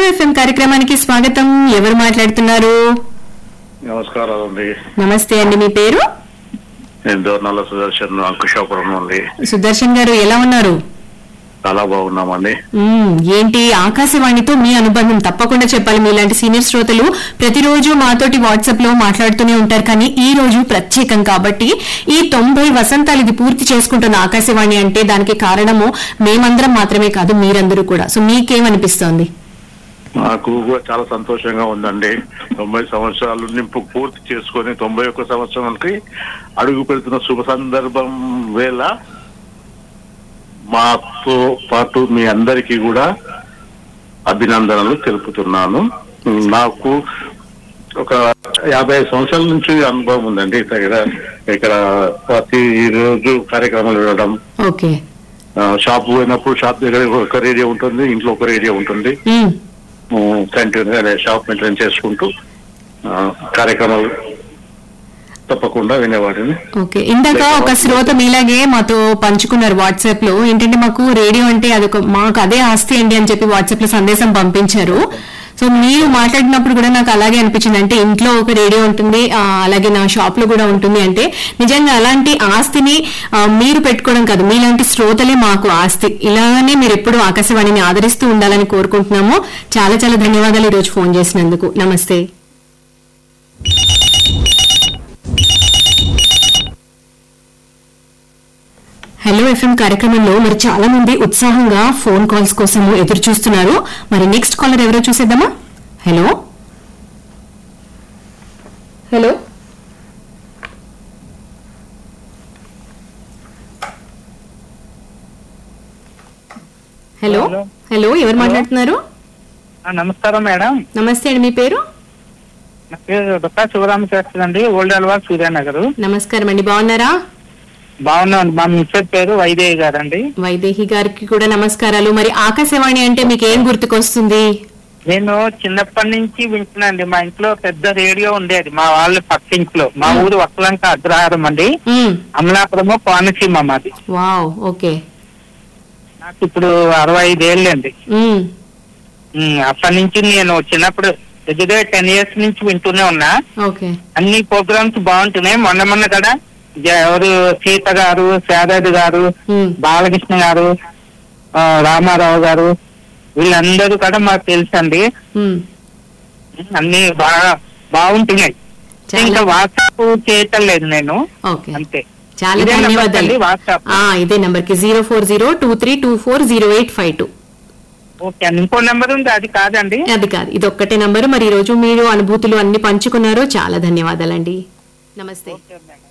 FM కార్యక్రమానికి స్వాగతం ఎవరు మాట్లాడుతున్నారు నమస్కారం అండి నమస్తే అండి మీ పేరు నేను దోర్నల్ల సుదర్శన్ అంకుశాపురం నుండి సుదర్శన్ గారు ఎలా ఉన్నారు చాలా బాగున్నామండి మ్మ్, ఏంటి ఆకాశవాణితో మీ అనుబంధం తప్పకుండా చెప్పాలి మీలాంటి సీనియర్ శ్రోతలు ప్రతిరోజు మాతోటి వాట్సాప్ లో మాట్లాడుతూనే ఉంటారు కానీ ఈ రోజు ప్రత్యేకం కాబట్టి ఈ తొంభై వసంతాలు ఇది పూర్తి చేసుకుంటున్న ఆకాశవాణి అంటే దానికి కారణము మేమందరం మాత్రమే కాదు మీరందరూ కూడా సో మీకేమనిపిస్తోంది నాకు కూడా చాలా సంతోషంగా ఉందండి తొంభై సంవత్సరాలు నింపు పూర్తి చేసుకొని తొంభై ఒక్క సంవత్సరానికి అడుగు పెడుతున్న శుభ సందర్భం వేళ మాతో పాటు మీ అందరికీ కూడా అభినందనలు తెలుపుతున్నాను నాకు ఒక యాభై సంవత్సరాల నుంచి అనుభవం ఉందండి ఇక్కడ ఇక్కడ ప్రతి రోజు కార్యక్రమాలు వినడం ఓకే ఆ, షాప్ పోయినప్పుడు షాప్ దగ్గర ఒక రేడియో ఉంటుంది ఇంట్లో ఒక రేడియో ఉంటుంది మ్మ్, కంటిన్యూ అనే షాప్ మెయింటైన్ చేసుకుంటూ ఆ, కార్యక్రమాలు తప్పకుండా వినేవాడిని ఓకే ఇందాక ఒక శ్రోత మీలాగే మాతో పంచుకున్నారు వాట్సాప్ లో ఏంటంటే మాకు రేడియో అంటే అదొక మాకు అదే ఆస్తి అండి అని చెప్పి వాట్సాప్ లో సందేశం పంపించారు సో మీరు మాట్లాడినప్పుడు కూడా నాకు అలాగే అనిపించింది అంటే ఇంట్లో ఒక రేడియో ఉంటుంది ఆ, అలాగే నా షాప్ లో కూడా ఉంటుంది అంటే నిజంగా అలాంటి ఆస్తిని ఆ, మీరు పెట్టుకోవడం కాదు మీలాంటి శ్రోతలే మాకు ఆస్తి ఇలానే మీరు ఎప్పుడు ఆకాశవాణిని ఆదరిస్తూ ఉండాలని కోరుకుంటున్నాము చాలా చాలా ధన్యవాదాలు ఈ రోజు ఫోన్ చేసినందుకు నమస్తే హలో ఎఫ్ఎం కార్యక్రమంలో మరి చాలా మంది ఉత్సాహంగా ఫోన్ కాల్స్ కోసం ఎదురు చూస్తున్నారు మరి నెక్స్ట్ కాలర్ ఎవరో చూసేద్దామా hello hello hello hello. Hello ఎవరు మాట్లాడుతున్నారు ఆ, నమస్కారం మేడం నమస్తే అండి మీ పేరు నా పేరు డొక్కా శివరామశాస్త్రి అండి ఓల్డ్ అల్వా సూర్యానగర్ నమస్కారం అండి బాగున్నారా బాగున్నాను మా మిస్టర్ పేరు వైదేహి గారండి వైదేహి గారికి కూడా నమస్కారాలు మరి ఆకాశవాణి అంటే మీకు ఏం గుర్తుకొస్తుంది నేను చిన్నప్పటి నుంచి వింటున్నాండి మా ఇంట్లో పెద్ద రేడియో ఉండేది మా వాళ్ళ పక్కింట్లో మా ఊరు వక్కలంక అగ్రహారం అండి మ్మ్. అమలాపురము కోనసీమ మాది వావ్ ఓకే నాకు ఇప్పుడు అరవై ఐదేళ్ళండి మ్మ్. ఉమ్, అప్పటి నుంచి నేను చిన్నప్పుడు దగ్గర టెన్ ఇయర్స్ నుంచి వింటూనే ఉన్నా ఓకే అన్ని ప్రోగ్రామ్స్ బాగుంటున్నాయి మొన్న మొన్న కదా జ- ఎవరు సీత గారు శారది గారు మ్మ్. బాలకృష్ణ గారు ఆ, రామారావు గారు వీళ్ళందరూ కూడా మాకు తెలుసండి మ్మ్. అన్ని బాగా బాగుంటున్నాయి చాలా- ఇంకా వాట్సాప్ చేయటం లేదు నేను ఓకే అంతే చాలా ఇదే నెంబర్ ధన్యవాదాలు అండి వాట్సాప్ ఆ, ఇదే నంబర్ కి zero four zero two three two four zero eight five two okay అండి ఇంకో నెంబర్ ఉంది అది కాదండి అది కాదు ఇది ఒక్కటే నంబరు మరి ఈ రోజు మీరు అనుభూతులు అన్ని పంచుకున్నారు చాలా ధన్యవాదాలండి నమస్తే ఓకే మేడం